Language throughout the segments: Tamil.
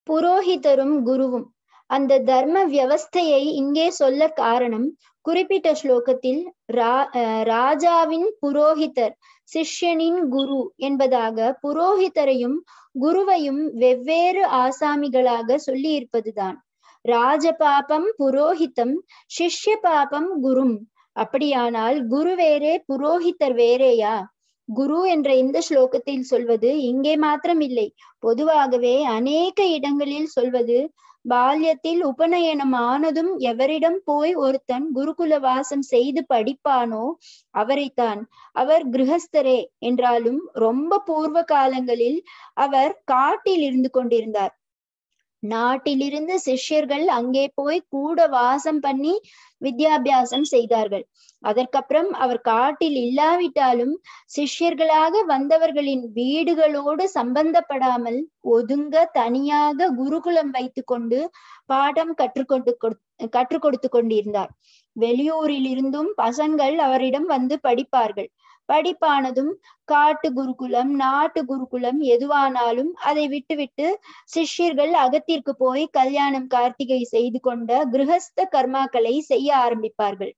புரோஹிதரும் குருவும் அந்த தர்ம வியவஸ்தையை இங்கே சொல்ல காரணம் குறிப்பிட்ட ஸ்லோகத்தில் ரா ராஜாவின் புரோஹிதர் சிஷ்யனின் குரு என்பதாக புரோஹிதரையும் குருவையும் வெவ்வேறு ஆசாமிகளாக சொல்லி இருப்பதுதான் ராஜ பாபம் புரோஹிதம் சிஷ்ய பாபம் குரும் அப்படியானால் குரு வேறே புரோஹிதர் வேறேயா குரு என்ற இந்த ஸ்லோகத்தில் சொல்வது இங்கே மாத்திரம் இல்லை பொதுவாகவே அநேக இடங்களில் சொல்வது பால்யத்தில் உபநயனம் ஆனதும் எவரிடம் போய் ஒருத்தன் குருகுல வாசம் செய்து படிப்பானோ அவரைத்தான் அவர் கிரகஸ்தரே என்றாலும் ரொம்ப பூர்வ காலங்களில் அவர் காட்டில் இருந்து கொண்டிருந்தார் நாட்டிலிருந்து சிஷ்யர்கள் அங்கே போய் கூட வாசம் பண்ணி வித்யாபியாசம் செய்தார்கள் அதற்கப்புறம் அவர் காட்டில் இல்லாவிட்டாலும் சிஷ்யர்களாக வந்தவர்களின் வீடுகளோடு சம்பந்தப்படாமல் ஒதுங்க தனியாக குருகுலம் வைத்து கொண்டு பாடம் கற்றுக்கொண்டு கற்றுக் கொடுத்து கொண்டிருந்தார் வெளியூரில் இருந்தும் பசங்கள் அவரிடம் வந்து படிப்பார்கள் படிப்பானதும் காட்டு குருகுலம் நாட்டு குருகுலம் எதுவானாலும் அதை விட்டுவிட்டு சிஷ்யர்கள் அகத்திற்கு போய் கல்யாணம் கார்த்திகை செய்து கொண்ட கிரகஸ்த கர்மாக்களை செய்ய ஆரம்பிப்பார்கள்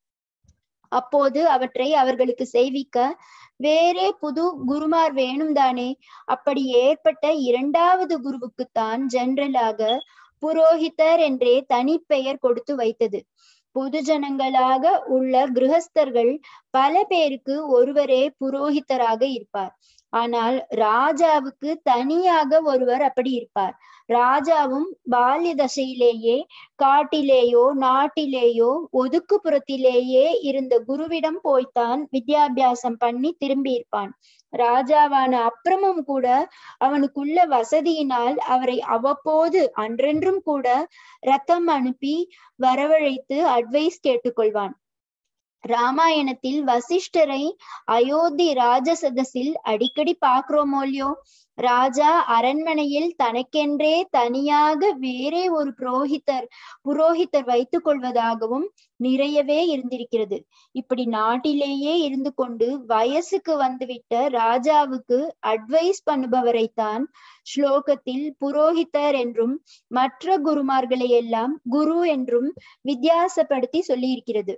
அப்போது அவற்றை அவர்களுக்கு செய்விக்க வேறே புது குருமார் வேணும் தானே அப்படி ஏற்பட்ட இரண்டாவது குருவுக்குத்தான் ஜெனரலாக புரோஹிதர் என்றே தனிப்பெயர் கொடுத்து வைத்தது பொது ஜனங்களாக உள்ள கிரகஸ்தர்கள் பல பேருக்கு ஒருவரே புரோஹிதராக இருப்பார் ஆனால் ராஜாவுக்கு தனியாக ஒருவர் அப்படி இருப்பார் ராஜாவும் பால்ய தசையிலேயே காட்டிலேயோ நாட்டிலேயோ ஒதுக்குப்புறத்திலேயே இருந்த குருவிடம் போய்த்தான் வித்யாபியாசம் பண்ணி திரும்பி இருப்பான் ராஜாவான அப்புறமும் கூட அவனுக்குள்ள வசதியினால் அவரை அவ்வப்போது அன்றென்றும் கூட ரத்தம் அனுப்பி வரவழைத்து அட்வைஸ் கேட்டுக்கொள்வான் ராமாயணத்தில் வசிஷ்டரை அயோத்தி ராஜசதஸில் அடிக்கடி பாக்குறோமோ இல்லையோ ராஜா அரண்மனையில் தனக்கென்றே தனியாக வேறே ஒரு புரோஹிதர் புரோஹிதர் வைத்துக் கொள்வதாகவும் நிறையவே இருந்திருக்கிறது இப்படி நாட்டிலேயே இருந்து கொண்டு வயசுக்கு வந்துவிட்ட ராஜாவுக்கு அட்வைஸ் பண்ணுபவரைத்தான் ஸ்லோகத்தில் புரோஹிதர் என்றும் மற்ற குருமார்களை எல்லாம் குரு என்றும் வித்தியாசப்படுத்தி சொல்லியிருக்கிறது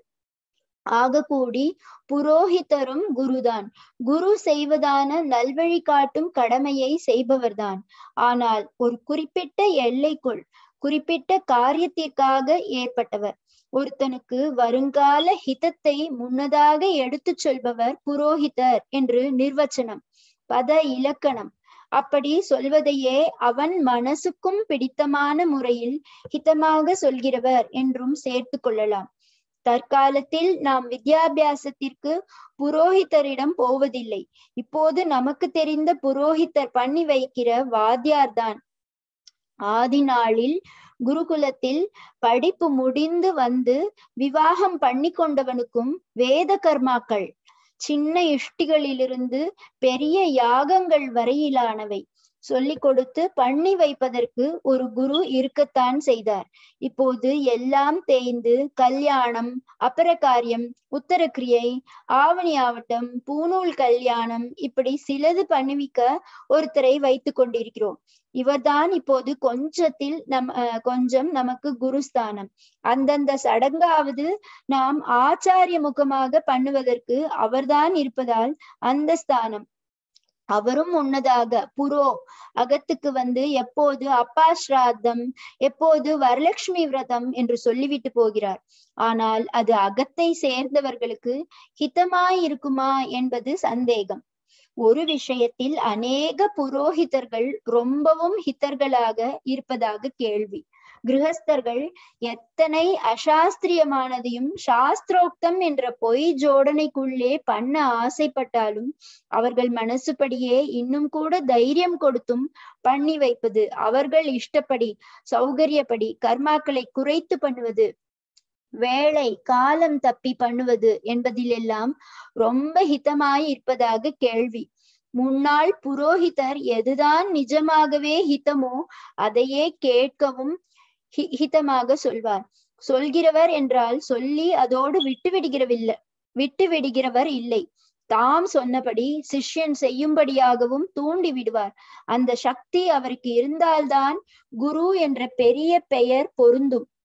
ஆகக்கூடி புரோஹிதரும் குருதான் குரு செய்வதான நல்வழி காட்டும் கடமையை செய்பவர்தான் ஆனால் ஒரு குறிப்பிட்ட எல்லைக்குள் குறிப்பிட்ட காரியத்திற்காக ஏற்பட்டவர் ஒருத்தனுக்கு வருங்கால ஹிதத்தை முன்னதாக எடுத்துச் சொல்பவர் புரோஹிதர் என்று நிர்வச்சனம் பத இலக்கணம் அப்படி சொல்வதையே அவன் மனசுக்கும் பிடித்தமான முறையில் ஹிதமாக சொல்கிறவர் என்றும் சேர்த்து கொள்ளலாம் தற்காலத்தில் நாம் வித்யாபியாசத்திற்கு புரோஹிதரிடம் போவதில்லை இப்போது நமக்கு தெரிந்த புரோஹிதர் பண்ணி வைக்கிற வாத்தியார் தான் ஆதி நாளில் குருகுலத்தில் படிப்பு முடிந்து வந்து விவாகம் பண்ணி கொண்டவனுக்கும் வேத கர்மாக்கள் சின்ன இஷ்டிகளிலிருந்து பெரிய யாகங்கள் வரையிலானவை சொல்லிக் கொடுத்து பண்ணி வைப்பதற்கு ஒரு குரு இருக்கத்தான் செய்தார் இப்போது எல்லாம் தேய்ந்து கல்யாணம் அபரகாரியம் உத்தரக்கிரியை ஆவணி ஆவட்டம் பூநூல் கல்யாணம் இப்படி சிலது பண்ணுவிக்க ஒருத்தரை வைத்து கொண்டிருக்கிறோம் இவர்தான் இப்போது கொஞ்சத்தில் நம் கொஞ்சம் நமக்கு குருஸ்தானம் அந்தந்த சடங்காவது நாம் ஆச்சாரிய முகமாக பண்ணுவதற்கு அவர்தான் இருப்பதால் அந்த ஸ்தானம் அவரும் முன்னதாக புரோ அகத்துக்கு வந்து எப்போது அப்பா ஸ்ராத்தம் எப்போது வரலட்சுமி விரதம் என்று சொல்லிவிட்டு போகிறார் ஆனால் அது அகத்தை சேர்ந்தவர்களுக்கு ஹிதமாய் இருக்குமா என்பது சந்தேகம் ஒரு விஷயத்தில் அநேக புரோஹிதர்கள் ரொம்பவும் ஹிதர்களாக இருப்பதாக கேள்வி கிரகஸ்தர்கள் எத்தனை அசாஸ்திரியமானதையும் சாஸ்திரோக்தம் என்ற பொய் ஜோடனைக்குள்ளே பண்ண ஆசைப்பட்டாலும் அவர்கள் மனசுப்படியே இன்னும் கூட தைரியம் கொடுத்தும் பண்ணி வைப்பது அவர்கள் இஷ்டப்படி சௌகரியப்படி கர்மாக்களை குறைத்து பண்ணுவது வேலை காலம் தப்பி பண்ணுவது என்பதிலெல்லாம் ரொம்ப ஹிதமாய் இருப்பதாக கேள்வி முன்னாள் புரோஹிதர் எதுதான் நிஜமாகவே ஹிதமோ அதையே கேட்கவும் ஹிதமாக சொல்வார் சொல்கிறவர் என்றால் சொல்லி அதோடு விட்டு விடுகிறவில்லை விட்டு விடுகிறவர் இல்லை தாம் சொன்னபடி சிஷ்யன் செய்யும்படியாகவும் தூண்டி விடுவார் அந்த சக்தி அவருக்கு இருந்தால்தான் குரு என்ற பெரிய பெயர் பொருந்தும்